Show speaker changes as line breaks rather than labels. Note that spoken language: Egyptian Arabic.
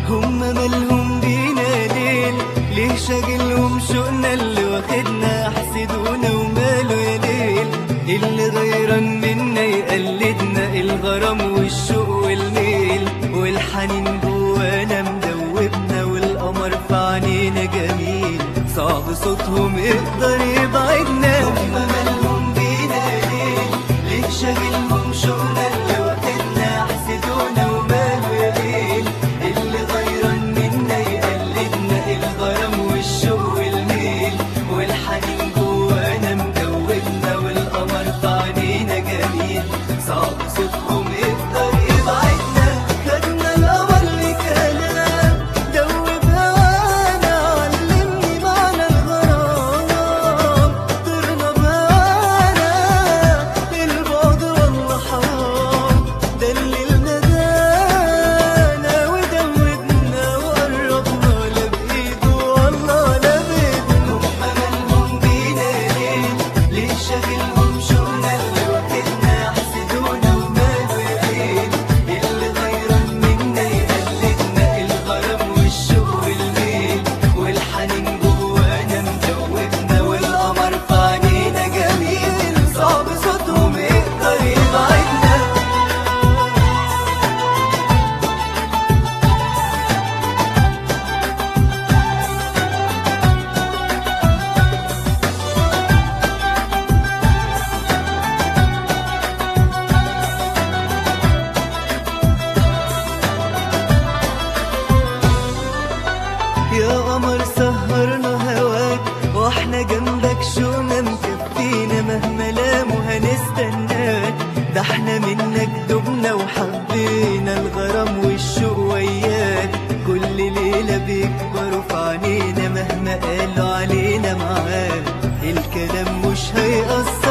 هم مالهم بينا ليل ليه شاغلهم شوقنا اللي واخدنا حسدونا وماله يا ليل اللي غيران منا يقلدنا الغرام والشوق والميل والحنين جوانا مدوبنا والقمر في عينينا جميل صعب صوتهم يقدر يبعدنا هم مالهم بينا ليل ليه شاغلهم شوقنا اللي واخدنا حسدونا وماله يا ليل اللي غيران منا يقلدنا الغرام والشوق والميل والحنين جوانا مدوبنا والقمر في عينينا جميل صعب صوتهم يقدر يبعدنا خدنا القمر لكلام دوب هوانا علمني معنى الغرام طرنا بهوانا البعد والله حرام دللنا دانا ودوبنا وقربنا لا بإيده والله لا بإيده هم مالهم بينا ليه ليه شاغلهم شوقنا اللي واخدنا حسدونا وماله يا ليل اللي غيران منا يقلدنا الغرام والشوق والميل والحنين جوانا مدوبنا والقمر في عينينا جميل صعب صوتهم يقدر يبعدنا يا قمر سهرنا هواك واحنا جنبك شوقنا مكفينا مهما لاموا هنستناك ده احنا منك دبنا وحبينا الغرام والشوق وياك كل ليلة بيكبروا في عينينا مهما قالوا علينا معاك الكلام مش هيأثر